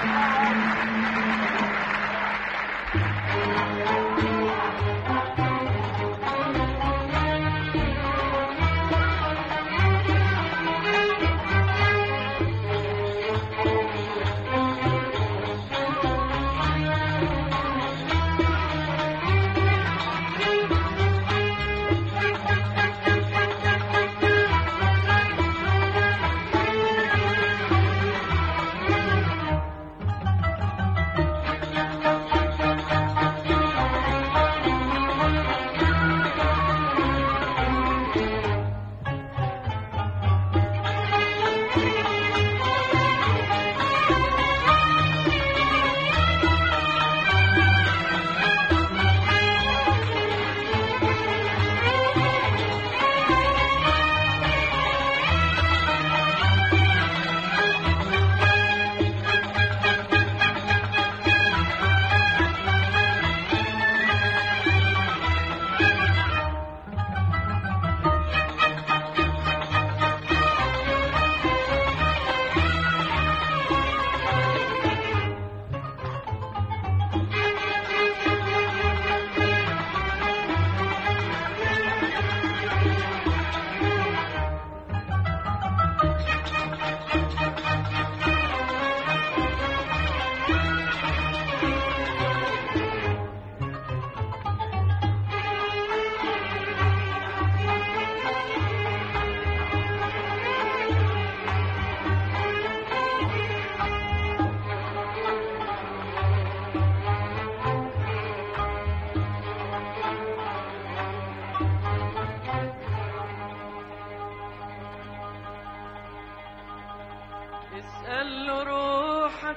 اسأل روحك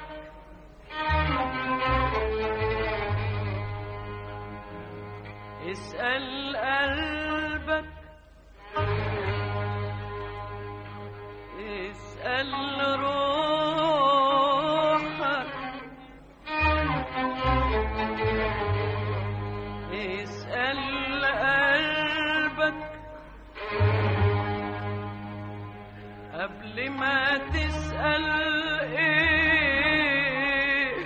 اسأل قلبك اسأل روحك اسأل قلبك قبل ما تسأل ايه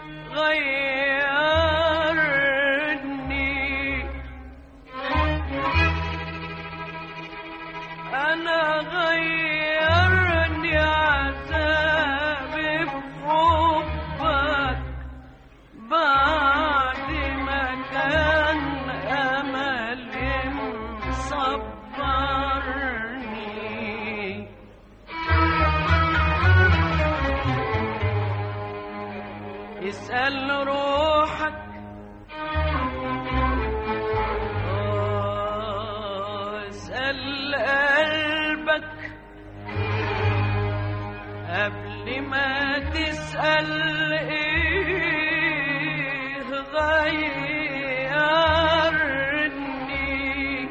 غيرني انا غيرني عذابي بحبك بعد ما كان املي مصبرني اسأل روحك آه، اسأل قلبك قبل ما تسأل ايه غيرني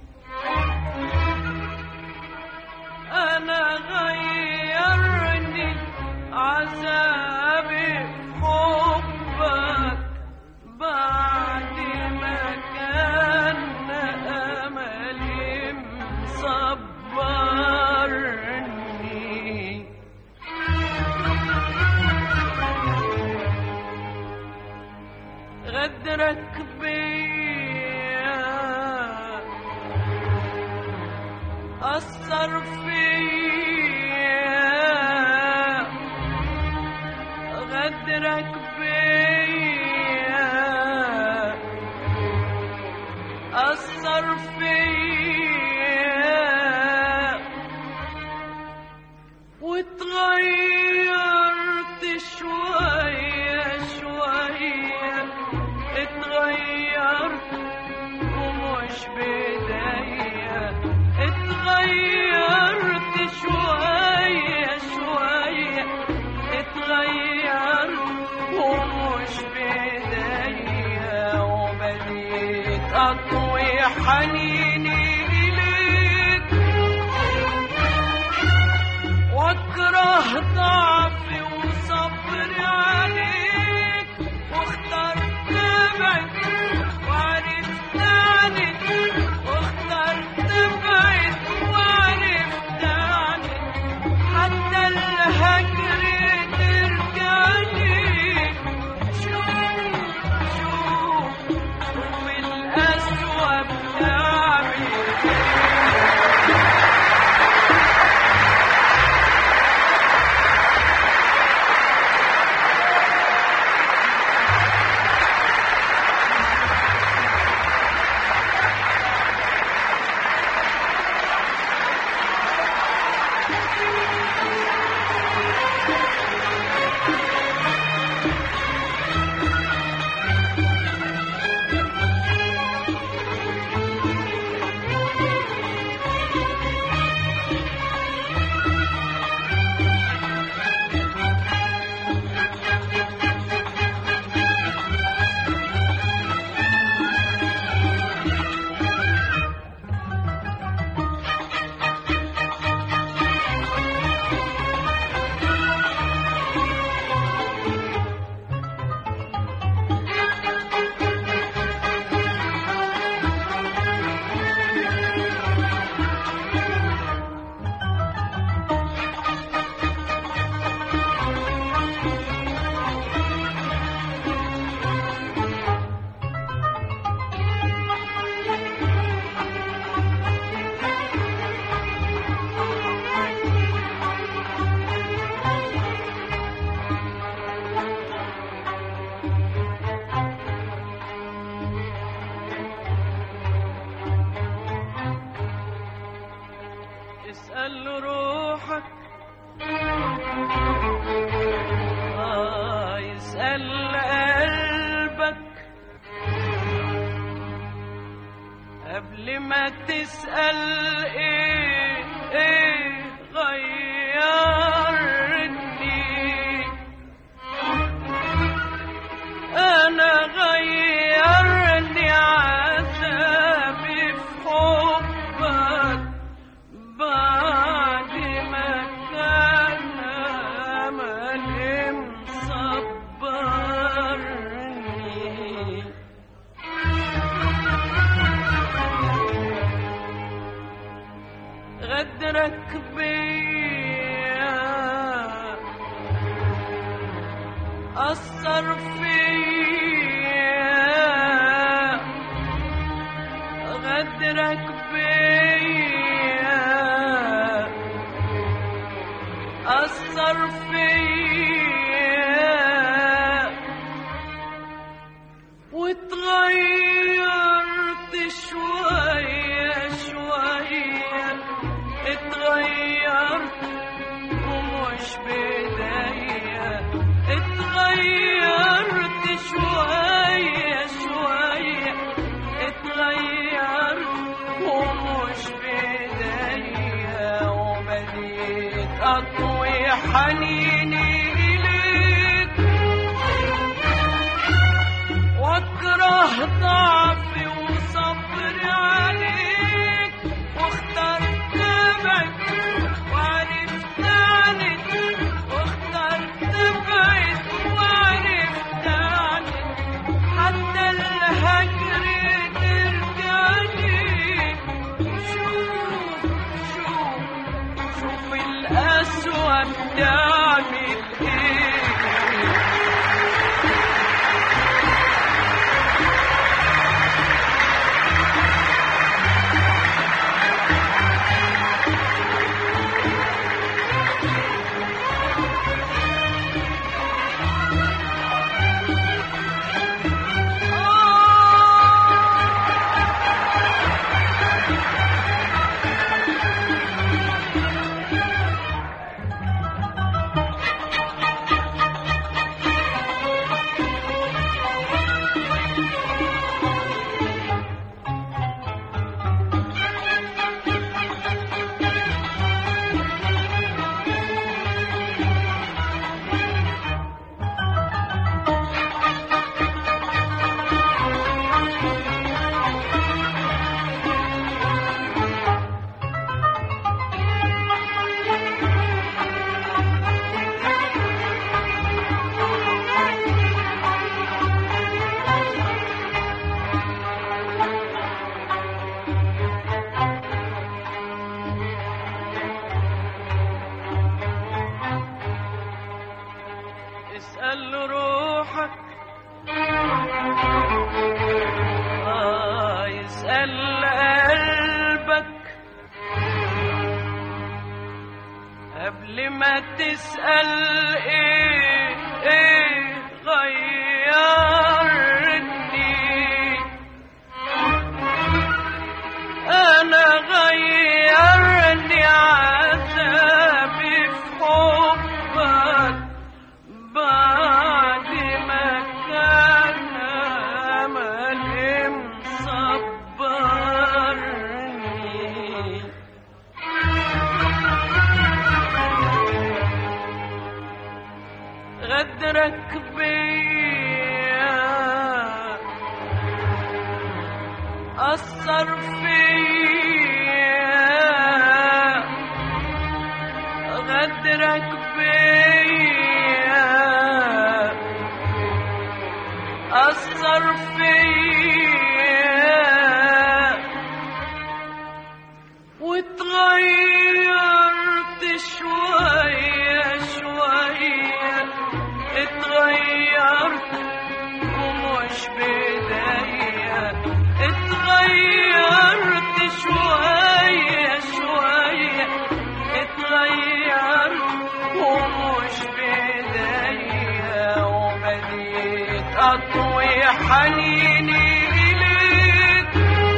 انا غيرني عذابي حبك بعد ما كان املي مصبرني غدرك بيا أثر فيا غدرك بيا أثر فيا واتغيرت شوية شوية اتغيرت ومش بداية اتغيرت شوية شوية اتغيرت ومش بداية وبديت أطوي حنيني إليك واكره ضعفي وصبري عليك واخترت ابعد وعرفت عنك واخترت ابعد وعرفت عنك حتى الهجر ترجع ما تسأل ايه ايه غيرني انا غيرني عذابي في حبك بعد ما كان املي مصبرني غدرك بيا أثر فيا غدرك بيا أثر فيا واتغيرت شوية شوية اتغيرت ومش بداية اتغيرت شوية شوية اتغيرت ومش بداية وبديت أطوي حنيني إليك واكره ضعفي وصبري عليك واخترت ابعد وعرفت عنك واخترت ابعد وعرفت عنك حتى الهجر ترجع لي شوف شوف شوف الأسوأ بتعمل ايه اسأل روحك آه يسأل قلبك قبل ما تسأل ايه ايه غيرني انا غيرني عذابي في حبك بعد ما كان املي مصبرني غدرك بيا أثر فيا غدرك بيا أثر فيا واتغيرت شوية شوية اتغيرت ومش بداية اتغيرت شوية شوية اتغيرت ومش بداية وبديت أطوي حنيني إليك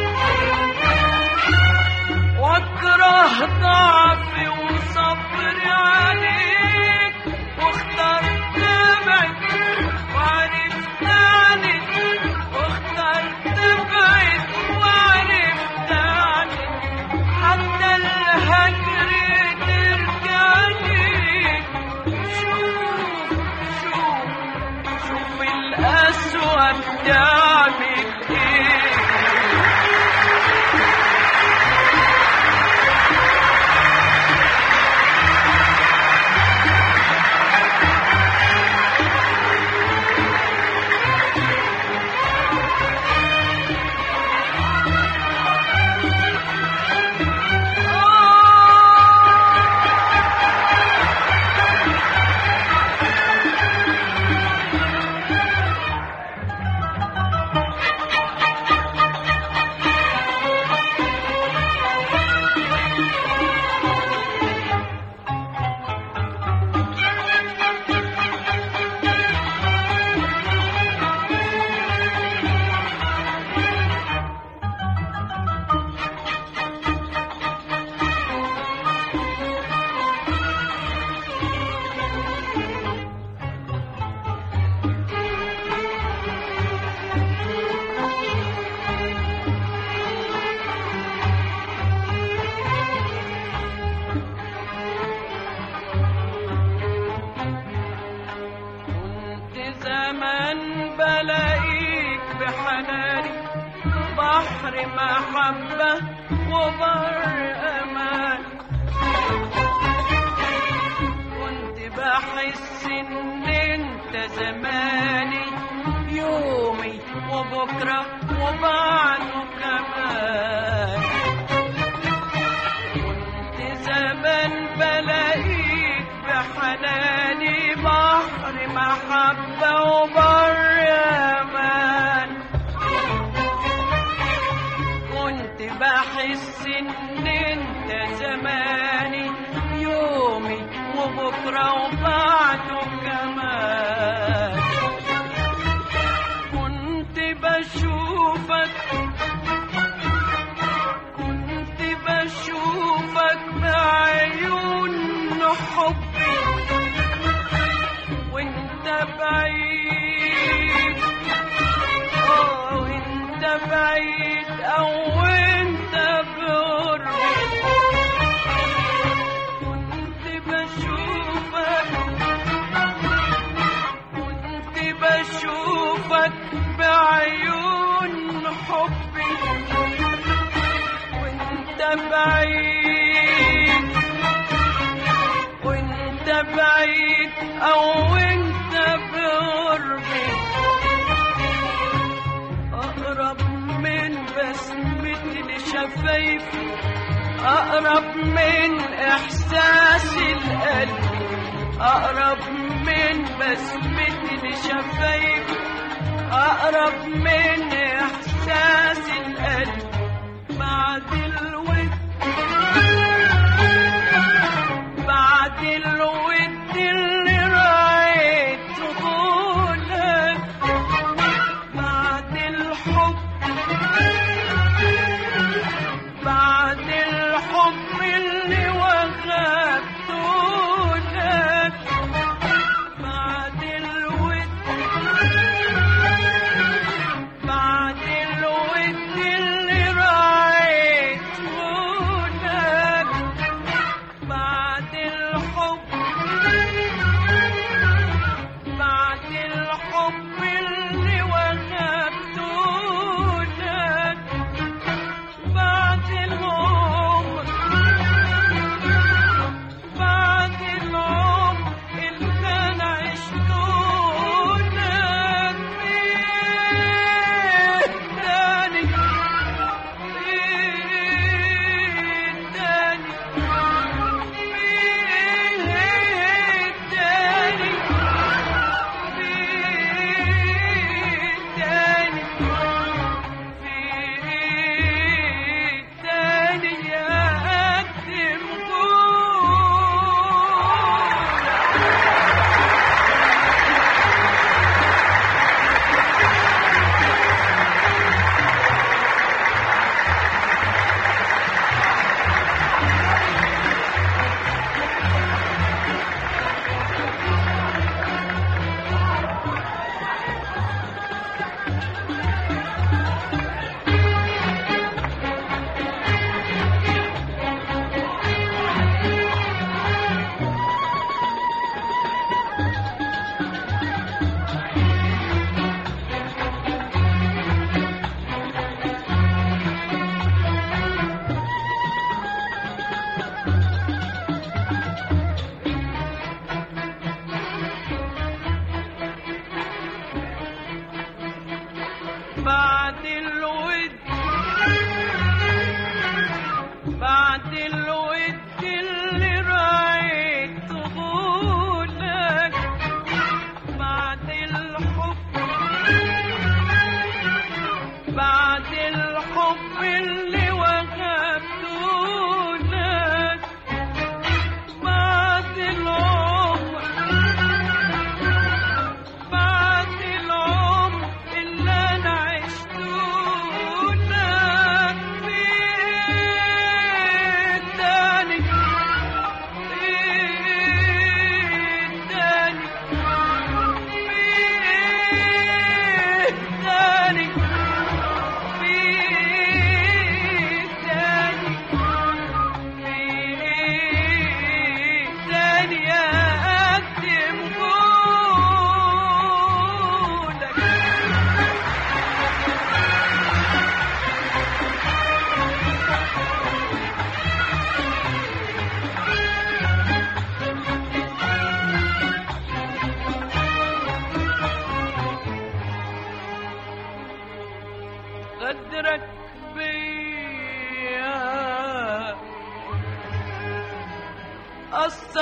واكره ضعفي وصبري عليك واخترت ابعد وعرفت عنك واخترت ابعد وعرفت عنك بتعمل ايه كنت زمان بلاقيك بحناني بحر محبة وبر أمان كنت بحس إن أنت زماني يومي وبكرة وبعده كمان كنت زمان بلاقيك بحناني بحر محبة وبر أمان كنت بحس إن أنت زماني يومي وبكرة وبعده كمان كنت بشوفك كنت بشوفك بعيون حبي وانت بعيد اه وانت بعيد او انت بقربي كنت بشوفك كنت بشوفك بعيون حبي وانت بعيد وانت بعيد او انت بقربي اقرب من بسمة لشفايفي اقرب من احساس القلب اقرب من بسمة لشفايفي اقرب من احساس القلب بعد الود بعد الود اللي رايته لك بعد الحب بعد الحب اللي وغبته لك بعد الود بعد الود اللي رايته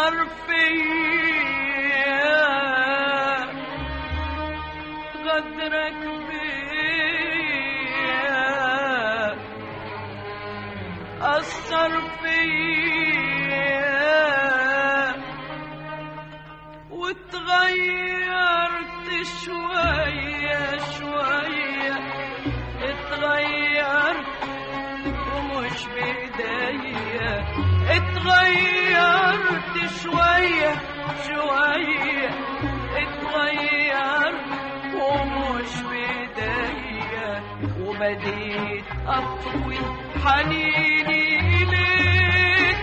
أثر فيا غدرك بيا أثر فيا واتغيرت شوية شوية اتغيرت ومش بإيديا اتغيرت شوية شوية اتغيرت ومش بإيديا وبديت أطوي حنيني إليك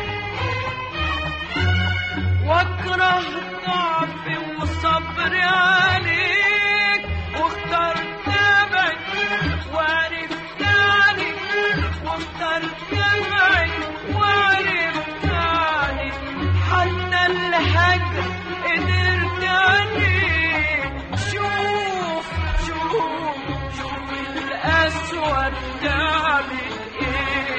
واكره ضعفي وصبري عليك واخترت ابعد وعرفت عنك واخترت ابعد وعرفت عنك حتى الهجر قدرت عليك شوف شوف شوف الأسود تعمل ايه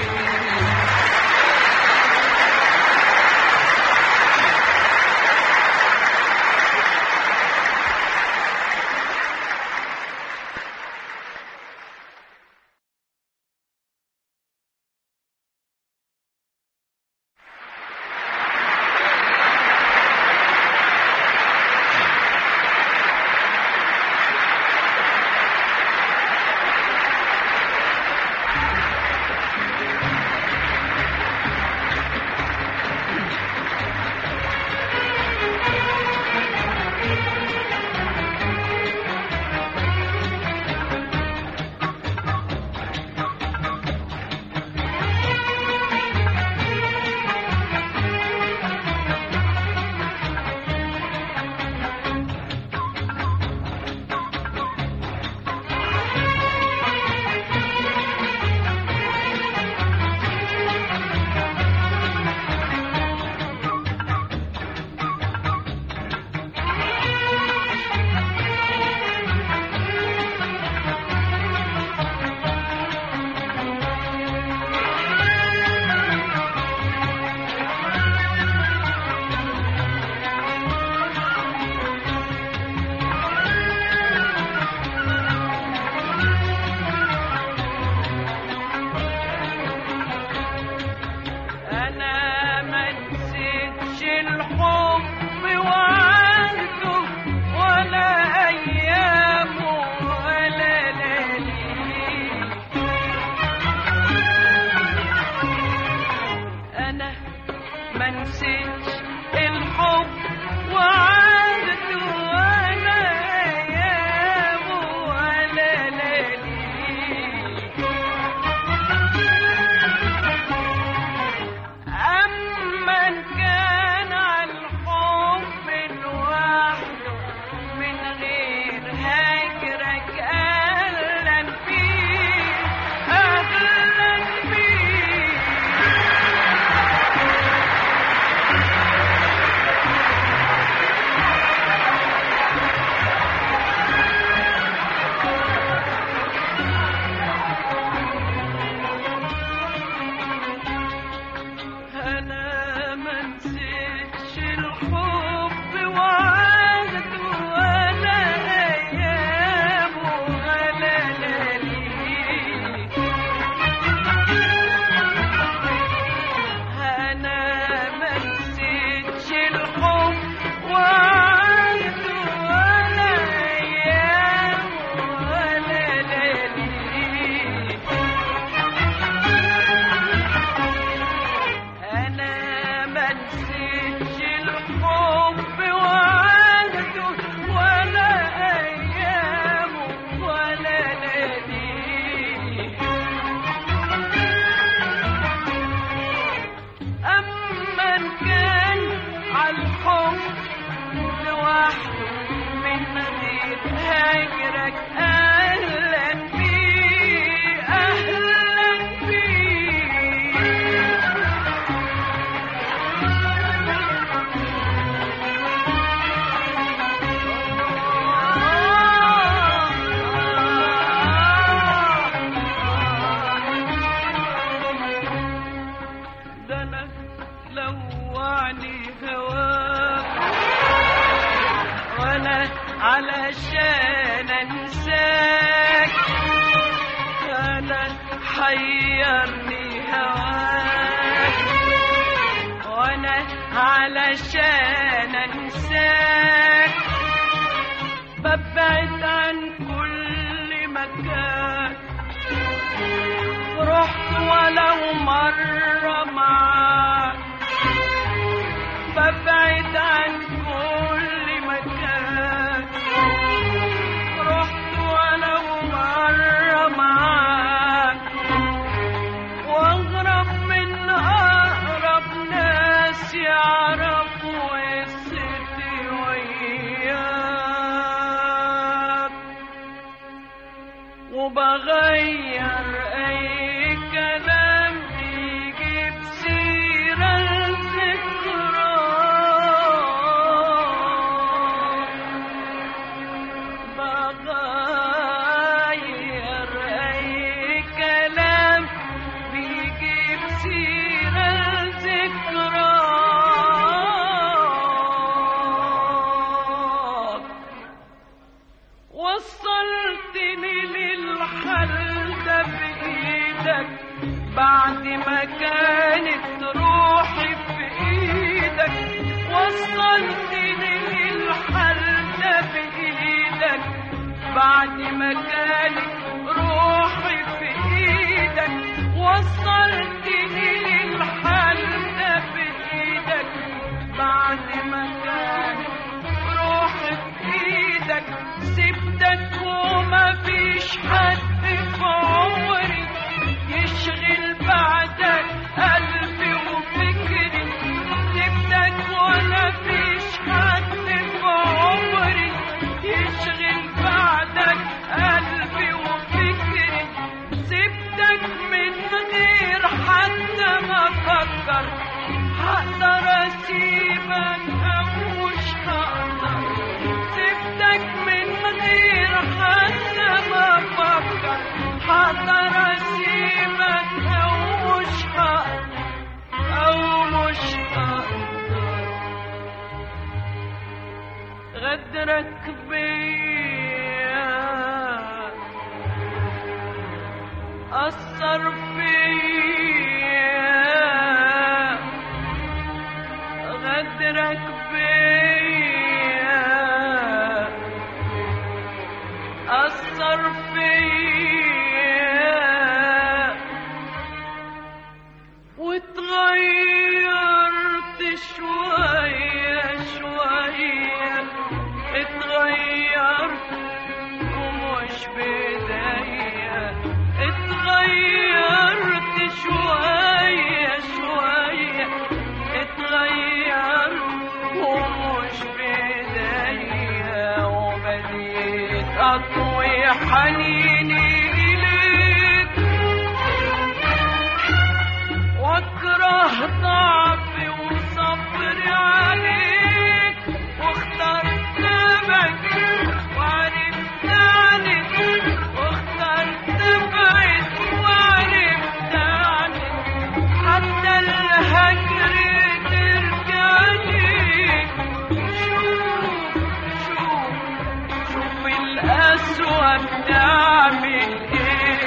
علشان انساك انا حيرني هواك وانا علشان انساك ببعد عن كل مكان رحت ولو مرة معاك ببعد عن كل مكان رحت ولو مرة معاك واغرب من اقرب ناس يعرفوا قصتي وياك وبغير اي كلام يجيب سيرة الذكرى بغير اي كلام بيجيب سيرة الذكرى وصلتني للحل ده بإيدك بعد ما كانت روحي في إيدك وصلتني للحل ده بإيدك بعد ما كانت روحي في إيدك وصلتني للحل ده بإيدك بعد ما كانت روحي في ايدك سبتك وما فيش حد في عمري يشغل بعدك قلبي وفكري سبتك وما فيش حد في عمري يشغل بعدك قلبي وفكري سبتك من غير حتى ما افكر هقدر اسيبك او مش هقدر سبتك من غير حتى ما افكر هقدر اسيبك او مش هقدر او مش هقدر غدرك بيا أثر فيا غدرك بيا أثر فيا واتغيرت شوية شوية اتغيرت ومش بداية اتغيرت شوية شوية اتغيرت ومش بداية وبديت أطوي حنيني إليك واكره ضعفي وصبري عليك واخترت ابعد وعرفت عنك واخترت ابعد وعرفت عنك حتى الهجر ترجع لي شوف شوف شوف القسوة بتعمل ايه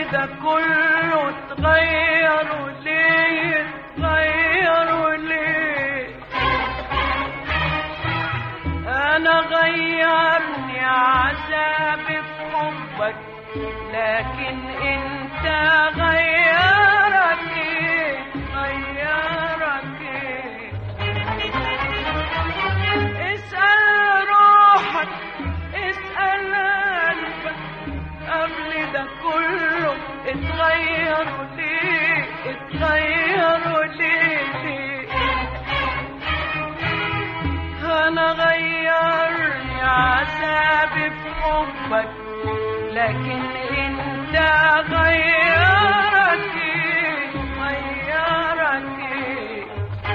ده كله اتغيروا ليه اتغيروا ليه انا غيرني عذابي في حبك لكن انت غيرك ايه غيرك ايه اسأل روحك اسأل قلبك قبل ده كله اتغيروا ليه اتغيروا ليه ليه انا غيرني عذابي في حبك لكن انت غيرك ايه غيرك ايه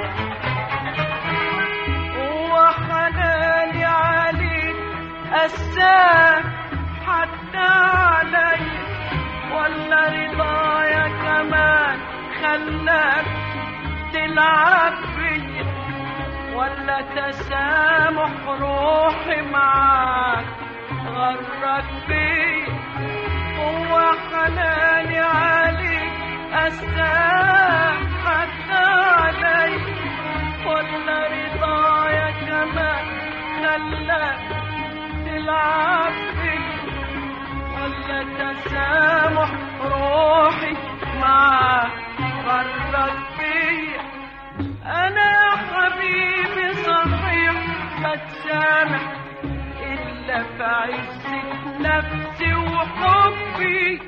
هو حناني عليك قساك حتى علي ولا رضايا كمان خلاك تلعب بيا ولا تسامح روحي معاك غرك بيا هو حناني عليك أساك حتى علي ولا رضايا كمان خلاك تلعب بيا ولا تسامح روحي معاك غرك بيا انا يا حبيبي صحيح بتسامح الا في عزة نفسي وحبي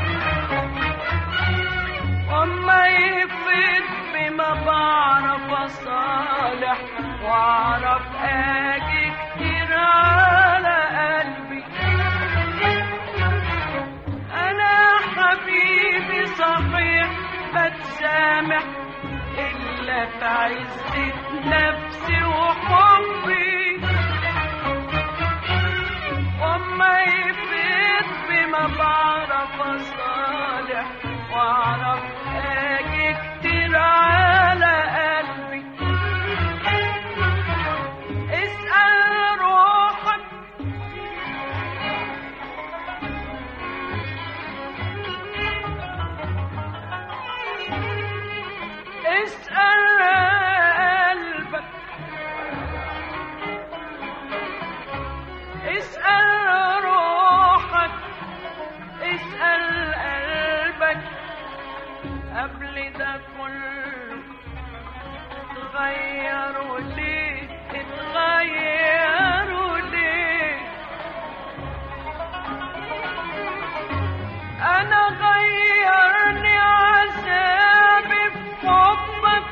وما يفيد بما بعرف اصالح واعرف اجي كتير على قلبي انا حبيبي صحيح بتسامح الا في عزة نفسي وحبي وما يفيد بما بعرف اصالح واعرف اجي كتير على قلبي اسأل روحك اسأل قلبك اسأل روحك اسأل قلبك قبل ده كله اتغيروا ليه اتغيروا ليه انا غيرني عذابي في حبك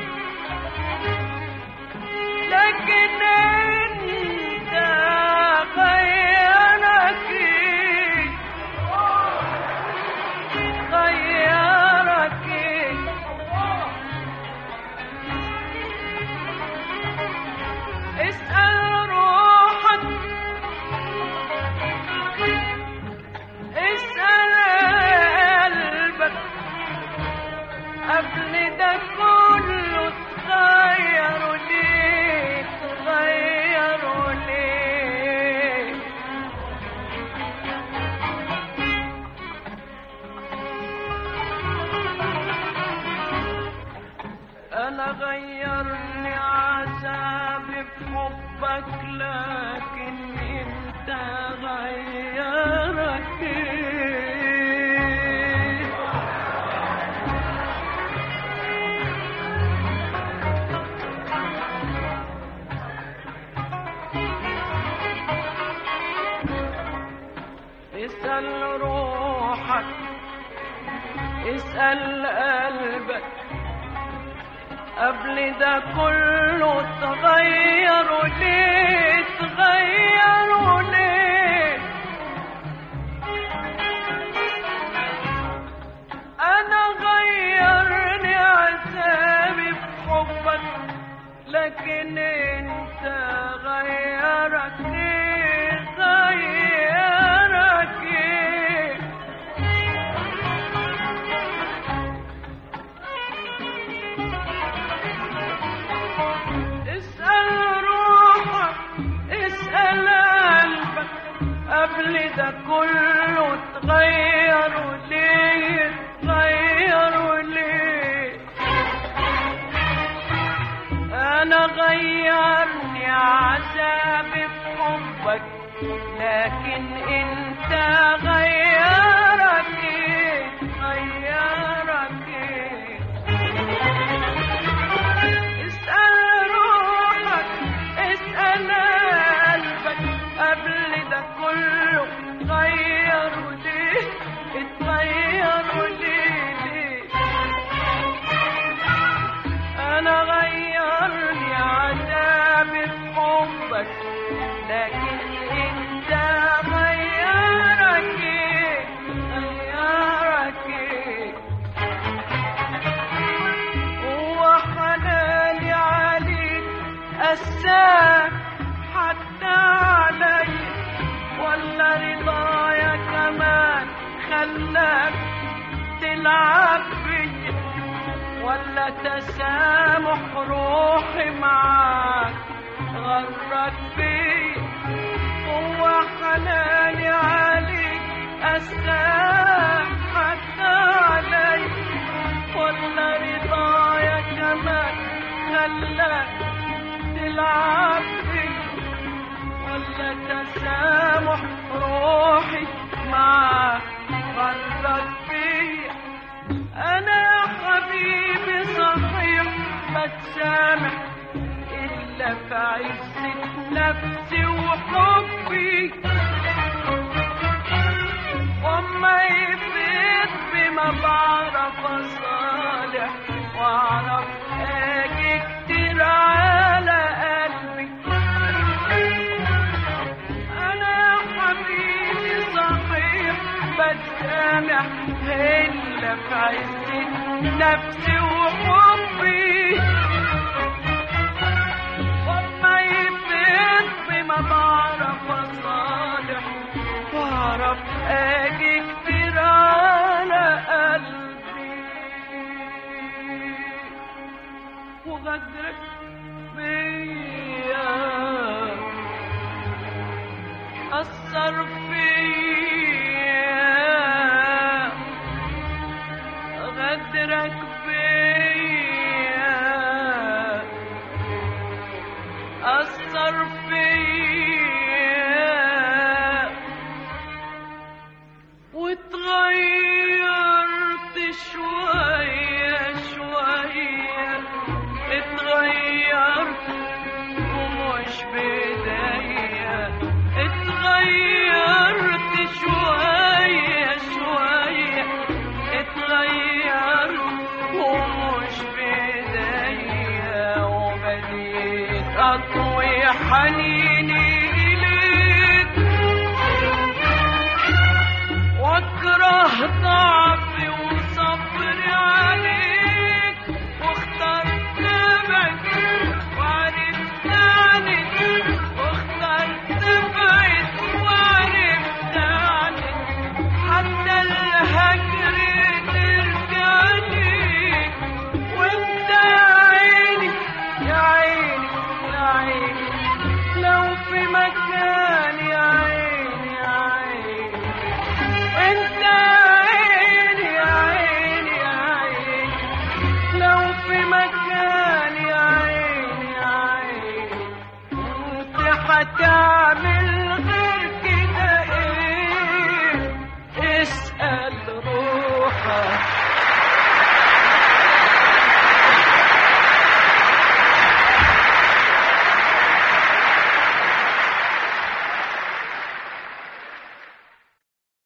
لكن انت غيرك ايه غيرك ايه اسأل روحك اسأل قلبك قبل ده كله اتغيروا ليه اتغيروا ليه انا غيرني عذابي في حبك لكن انت غيرك ايه اسأل روحك اسأل قلبك قبل ده كله تغيروا ليه تغيروا ليه انا غيرني عذابي في حبك لكن انت غيرك ايه غيرك ايه اسأل روحك قبل ده كله اتغيروا ليه اتغيروا ليه انا غيرني عذابي في حبك لكن انت غيرك ايه غيرك ايه اسأل روحك اسأل قلبك قبل ده كله غيروا ليه اتغيروا ليه ليه انا غيرني عذابي في حبك لكن انت غيرك ايه غيرك ايه هو حناني عليك قساك حتى علي ولا رضايا كمان خلاك تلعب بيا ولا تسامح روحي معاك غرك بيا هو حناني عليك أساك حتى علي ولا رضايا كمان خلاك تلعب بيا ولا تسامح روحي معاك غرك بيا انا يا حبيبي صحيح بتسامح الا في عزة نفسي وحبي وما يفيد بما بعرف اصالح واعرف اجي كتير على قلبي انا يا حبيبي صحيح بتسامح الا في عزة نفسي وحبي وما يفيد بما بعرف اصالح واعرف اجي كتير على قلبي وغدرك بيا أثر